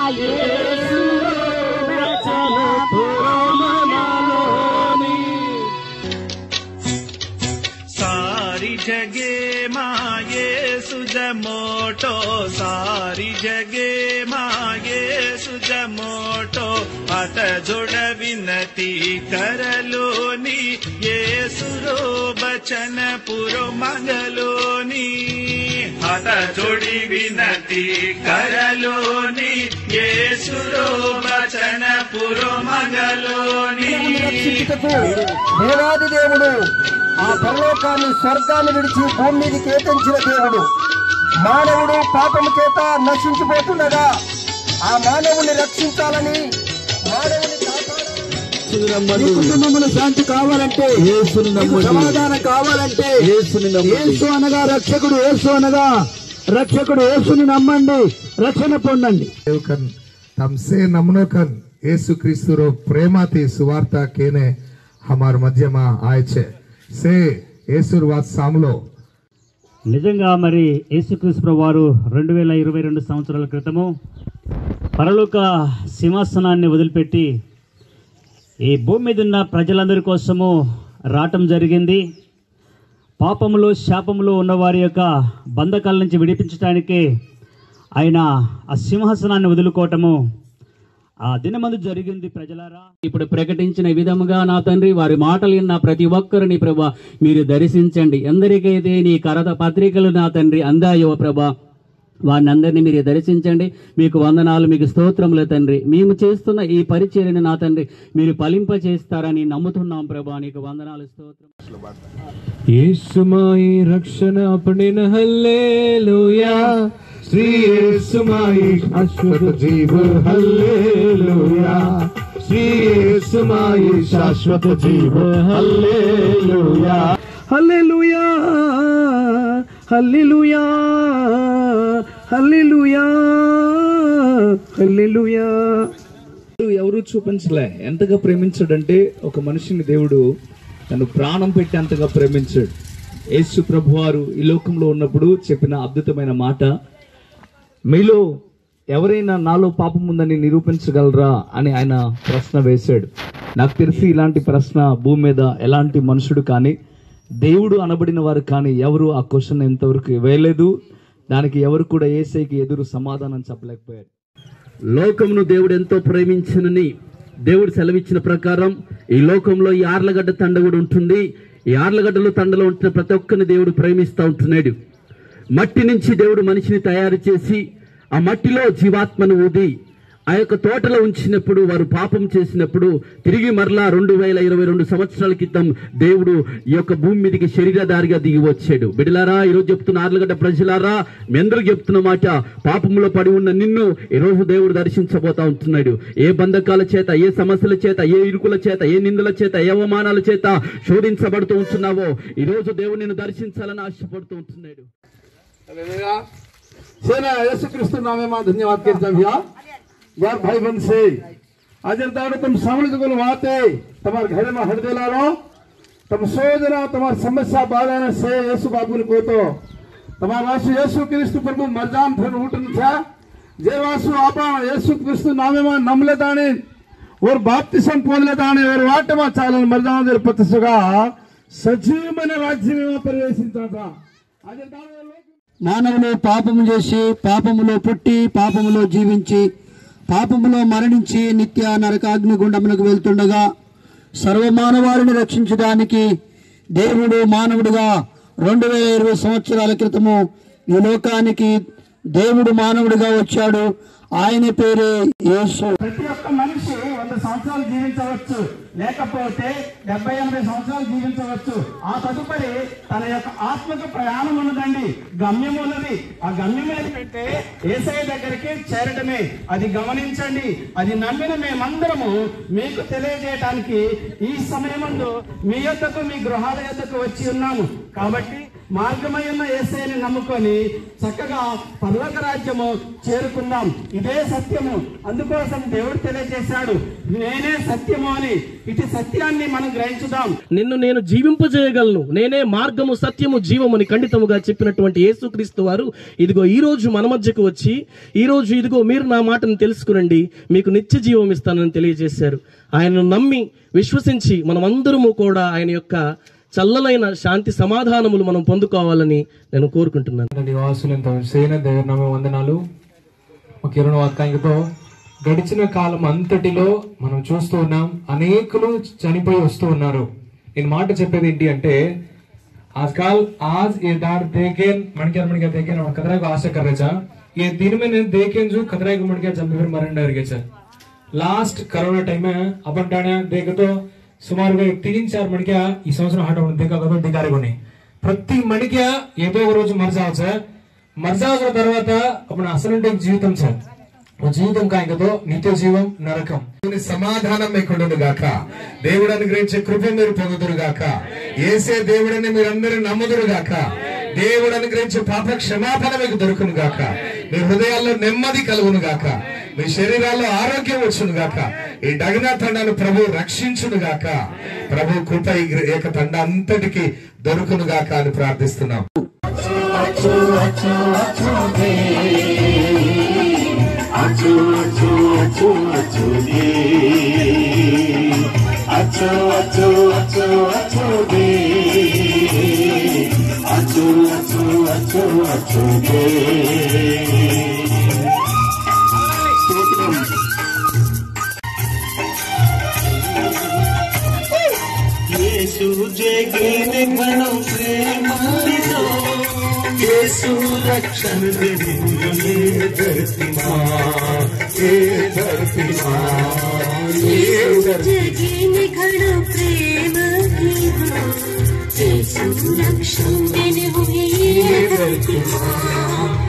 యేసు పురమనలోని सारी जगे माये सुजमोटो सारी जगे माये सुजमोटो अत जुड़ विनती करलोनी ये सुरो बचन पुरो मंगलोनी अत जोड़ी विनती करलोनी ये सुरो बचन पुरो मंगलोनी రక్షించుటకు దేవాది దేవుడు ఆ పరలోకాన్ని స్వర్గాన్ని విడిచి భూమి మీదకి ఏతించిన దేవుడు మానవుడు పాపము చేత నశించిపోతుండగా ఆ మానవుని రక్షించాలని మానవుని కాపాడాలని మీ కుటుంబంలో శాంతి కావాలంటే యేసుని మీకు నమ్మండి సమాధానం కావాలంటే యేసుని నమ్మండి యేసు అనగా రక్షకుడు యేసు అనగా రక్షకుడు యేసుని నమ్మండి రక్షణ పొందండి कन तमसे नमनो कन यीशु क्रिस्तुरो प्रेमाती सुवार्ता केने हमार मध्यमा आए छे से येसुर वात सामलो నిజంగా మరి యేసుక్రీస్తు వారు రెండు వేల ఇరవై రెండు సంవత్సరాల క్రితము పరలోక సింహాసనాన్ని వదిలిపెట్టి ఈ భూమి మీద ఉన్న ప్రజలందరి కోసము రావటం జరిగింది పాపములో శాపములో ఉన్న వారి యొక్క బంధకాల నుంచి విడిపించడానికి ఆయన ఆ సింహాసనాన్ని వదులుకోవటము ఆ దినమందు జరిగింది ప్రజలారా ఇప్పుడు ప్రకటించిన విధముగా నా తండ్రి వారి మాటలు విన్న ప్రతి ఒక్కరిని ప్రభా మీరు దర్శించండి ఎందరికైతే నీ కరత పత్రికలు నా తండ్రి అందాయో ప్రభా వారిని అందరినీ మీరు దర్శించండి మీకు వందనాలు మీకు స్తోత్రములు తండ్రి మేము చేస్తున్న ఈ పరిచర్యను నా తండ్రి మీరు ఫలింప చేస్తారని నమ్ముతున్నాం ప్రభా నీకు వందనాలు స్తోత్రం యేసుమాయి రక్షణ అపడిన హల్లేలూయా శ్రీ యేసుమాయి శాశ్వత జీవ హల్లేలూయా శ్రీ యేసుమాయి శాశ్వత జీవ హల్లేలూయా హల్లెలూయా హల్లెలూయా హల్లెలూయా హల్లెలూయా ఎవరు చూపించలే ఎంతగా ప్రేమించాడంటే ఒక మనిషిని దేవుడు తను ప్రాణం పెట్టి అంతగా ప్రేమించాడు యేసు ప్రభువారు ఈ లోకంలో ఉన్నప్పుడు చెప్పిన అద్భుతమైన మాట మీలో ఎవరైనా నాలో పాపం ఉందని నిరూపించగలరా అని ఆయన ప్రశ్న వేశాడు నాకు తెలిసి ఇలాంటి ప్రశ్న భూమి మీద ఎలాంటి మనుషుడు కానీ దేవుడు అనబడిన వారు కానీ ఎవరు ఆ క్వశ్చన్ ఎంతవరకు వేయలేదు దానికి ఎవరు కూడా ఏసైకి ఎదురు సమాధానం చెప్పలేకపోయారు లోకమును దేవుడు ఎంతో ప్రేమించనని దేవుడు సెలవిచ్చిన ప్రకారం ఈ లోకంలో ఈ ఆర్లగడ్డ తండ కూడా ఉంటుంది ఈ ఆర్లగడ్డలో తండలో ఉంటున్న ప్రతి ఒక్కరిని దేవుడు ప్రేమిస్తూ ఉంటున్నాడు మట్టి నుంచి దేవుడు మనిషిని తయారు చేసి ఆ మట్టిలో జీవాత్మను ఊది ఆ యొక్క తోటలో ఉంచినప్పుడు వారు పాపం చేసినప్పుడు తిరిగి మరలా రెండు వేల ఇరవై రెండు సంవత్సరాల క్రితం దేవుడు ఈ యొక్క భూమి మీదకి శరీరధారిగా దిగి వచ్చాడు బిడలారా ఈరోజు చెప్తున్న ఆర్లగడ్డ ప్రజలారా మీ అందరూ చెప్తున్న మాట పాపంలో పడి ఉన్న నిన్ను ఈరోజు దేవుడు దర్శించబోతా ఉంటున్నాడు ఏ బంధకాల చేత ఏ సమస్యల చేత ఏ ఇరుకుల చేత ఏ నిందల చేత ఏ అవమానాల చేత శోధించబడుతూ ఉంటున్నావో ఈరోజు దేవుడు నిన్ను దర్శించాలని ఆశపడుతూ ఉంటున్నాడు सेना यीशु क्रिस्त नाम में धन्यवाद करता भैया यार भाई बहन से आज दारू तुम सामने को वाते तुम्हारे घर में हट दिला रो तुम सोचना तुम्हारी समस्या बाधाने से यीशु बाबू को तो तुम्हारे वासु यीशु क्रिस्त प्रभु मरजाम फिर उठन था जे वासु आपा यीशु क्रिस्त नामे में नम लेताने और बाप्तिसम पोन लेताने और वाट में चालन मरजाम देर पतसुगा सजीव मन राज्य में प्रवेशिता था आज दारू మానవులు పాపము చేసి పాపములో పుట్టి పాపములో జీవించి పాపములో మరణించి నిత్య నరకాగ్ని గుండమునకు వెళ్తుండగా సర్వమానవారిని రక్షించడానికి దేవుడు మానవుడిగా రెండు వేల ఇరవై సంవత్సరాల క్రితము ఈ లోకానికి దేవుడు మానవుడిగా వచ్చాడు ఆయన పేరే యేసు ప్రతి ఒక్క మనిషి వంద సంవత్సరాలు జీవించవచ్చు లేకపోతే డెబ్బై ఎనభై సంవత్సరాలు జీవించవచ్చు ఆ తదుపరి తన యొక్క ఆత్మక ప్రయాణం ఉన్నదండి గమ్యం ఉన్నది ఆ గమ్యం ఏంటంటే ఏసఐ దగ్గరికి చేరటమే అది గమనించండి అది నమ్మిన మేమందరము మీకు తెలియజేయటానికి ఈ సమయమందు మీ యొద్దకు మీ గృహాల యొద్దకు వచ్చి ఉన్నాము కాబట్టి మార్గమైన ఏసైని నమ్ముకొని చక్కగా పర్లోక రాజ్యము చేరుకుందాం ఇదే సత్యము అందుకోసం దేవుడు తెలియజేశాడు నేనే సత్యము అని ఇటు సత్యాన్ని మనం గ్రహించుదాం నిన్ను నేను జీవింపజేయగలను నేనే మార్గము సత్యము జీవమని ఖండితముగా చెప్పినటువంటి యేసుక్రీస్తు వారు ఇదిగో ఈ రోజు మన మధ్యకు వచ్చి ఈ రోజు ఇదిగో మీరు నా మాటను తెలుసుకునండి మీకు నిత్య జీవం ఇస్తానని తెలియజేశారు ఆయనను నమ్మి విశ్వసించి మనమందరము కూడా ఆయన యొక్క చల్లలైన శాంతి సమాధానములు మనం పొందుకోవాలని నేను కోరుకుంటున్నాను నివాసులంత సేన దేవనామ వందనాలు ఒక ఇరవై వాక్యాంగితో గడిచిన కాలం అంతటిలో మనం చూస్తూ ఉన్నాం అనేకులు చనిపోయి వస్తూ ఉన్నారు నేను మాట చెప్పేది ఏంటి అంటే आजकाल आज ये दार देखें मन के मन के देखें और खतरा को आशा कर रहे था ये दिन में ने देखें जो खतरा को मन के जब फिर मरण डर गए లాస్ట్ కరోనా టైమ్ అప్పంటానే దేకతో సుమారుగా తీన్ చార్ మణిక ఈ సంవత్సరం హాట దేకతో దిగారుకొని ప్రతి మణిక ఏదో ఒక రోజు మరచావు సార్ మరచాల్సిన తర్వాత అప్పుడు అసలు జీవితం సార్ జీవితం కాయకతో నిత్య జీవం నరకం దేవుని సమాధానం మీకుండును గాక దేవుడు అనుగ్రహించే కృప మీరు పొందుదురు గాక ఏసే దేవుడని మీరందరూ నమ్ముదురు గాక దేవుడు అనుగ్రహించే పాప క్షమాపణ మీకు దొరుకును గాక మీ హృదయాల్లో నెమ్మది కలుగును గాక మీ శరీరాల్లో ఆరోగ్యం వచ్చును గాక ఈ డగనా తండాను ప్రభు రక్షించును గాక ప్రభు కృప ఈ ఏక తండ అంతటికి దొరుకును గాక అని ప్రార్థిస్తున్నాం యేసు జగేనే మనం ప్రేమానితో యేసు రక్షణ దివ్యమే ధరతి మా ఏ ధరతి మా ఏ ధరతి जगीने खड़ो प्रेम की हो यीशु रक्षण देने हुए ये धरती माँ